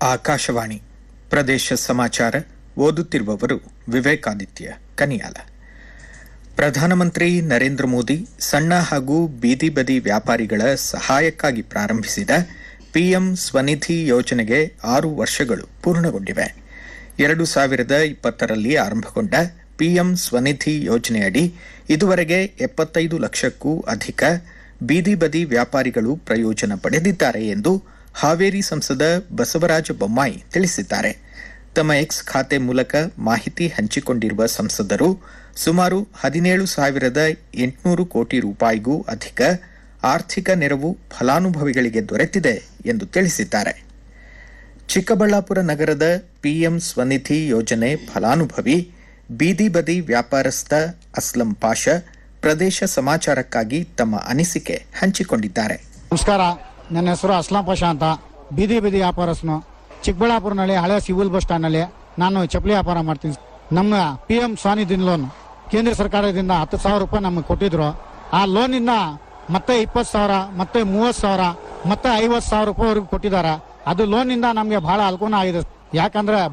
ಆಕಾಶವಾಣಿ ಪ್ರದೇಶ ಸಮಾಚಾರ ಓದುತ್ತಿರುವವರು ವಿವೇಕಾದಿತ್ಯ ಕನಿಯಾಲ ಪ್ರಧಾನಮಂತ್ರಿ ನರೇಂದ್ರ ಮೋದಿ ಸಣ್ಣ ಹಾಗೂ ಬೀದಿ ಬದಿ ವ್ಯಾಪಾರಿಗಳ ಸಹಾಯಕ್ಕಾಗಿ ಪ್ರಾರಂಭಿಸಿದ ಪಿಎಂ ಸ್ವನಿಧಿ ಯೋಜನೆಗೆ ಆರು ವರ್ಷಗಳು ಪೂರ್ಣಗೊಂಡಿವೆ ಎರಡು ಸಾವಿರದ ಇಪ್ಪತ್ತರಲ್ಲಿ ಆರಂಭಗೊಂಡ ಪಿಎಂ ಸ್ವನಿಧಿ ಯೋಜನೆಯಡಿ ಇದುವರೆಗೆ ಎಪ್ಪತ್ತೈದು ಲಕ್ಷಕ್ಕೂ ಅಧಿಕ ಬೀದಿ ಬದಿ ವ್ಯಾಪಾರಿಗಳು ಪ್ರಯೋಜನ ಪಡೆದಿದ್ದಾರೆ ಎಂದು ಹಾವೇರಿ ಸಂಸದ ಬಸವರಾಜ ಬೊಮ್ಮಾಯಿ ತಿಳಿಸಿದ್ದಾರೆ ತಮ್ಮ ಎಕ್ಸ್ ಖಾತೆ ಮೂಲಕ ಮಾಹಿತಿ ಹಂಚಿಕೊಂಡಿರುವ ಸಂಸದರು ಸುಮಾರು ಹದಿನೇಳು ಸಾವಿರದ ಎಂಟುನೂರು ಕೋಟಿ ರೂಪಾಯಿಗೂ ಅಧಿಕ ಆರ್ಥಿಕ ನೆರವು ಫಲಾನುಭವಿಗಳಿಗೆ ದೊರೆತಿದೆ ಎಂದು ತಿಳಿಸಿದ್ದಾರೆ ಚಿಕ್ಕಬಳ್ಳಾಪುರ ನಗರದ ಪಿಎಂ ಸ್ವನಿಧಿ ಯೋಜನೆ ಫಲಾನುಭವಿ ಬೀದಿ ಬದಿ ವ್ಯಾಪಾರಸ್ಥ ಅಸ್ಲಂ ಪಾಷ ಪ್ರದೇಶ ಸಮಾಚಾರಕ್ಕಾಗಿ ತಮ್ಮ ಅನಿಸಿಕೆ ಹಂಚಿಕೊಂಡಿದ್ದಾರೆ ನಮಸ್ಕಾರ ನನ್ನ ಹೆಸರು ಅಸ್ಲಾಂ ಪಾಷಾ ಅಂತ ಬೀದಿ ಬೀದಿ ವ್ಯಾಪಾರಸ್ನು ಚಿಕ್ಕಬಳ್ಳಾಪುರನಲ್ಲಿ ಹಳೆ ಸಿವಿಲ್ ಬಸ್ ಸ್ಟ್ಯಾಂಡ್ನಲ್ಲಿ ನಾನು ಚಪ್ಪಲಿ ವ್ಯಾಪಾರ ಮಾಡ್ತೀನಿ ನಮ್ಮ ಪಿ ಎಂ ಸ್ವಾನಿಧಿ ಲೋನ್ ಕೇಂದ್ರ ಸರ್ಕಾರದಿಂದ ಹತ್ತು ಸಾವಿರ ರೂಪಾಯಿ ನಮಗೆ ಕೊಟ್ಟಿದ್ರು ಆ ಲೋನಿಂದ ಮತ್ತೆ ಇಪ್ಪತ್ತು ಸಾವಿರ ಮತ್ತೆ ಮೂವತ್ತು ಸಾವಿರ ಮತ್ತೆ ಐವತ್ತು ಸಾವಿರ ರೂಪಾಯಿವರೆಗೂ ಕೊಟ್ಟಿದ್ದಾರೆ ಅದು ಲೋನಿಂದ ನಮಗೆ ಬಹಳ ಅನುಕೂಲ ಆಗಿದೆ ಯಾಕಂದ್ರೆ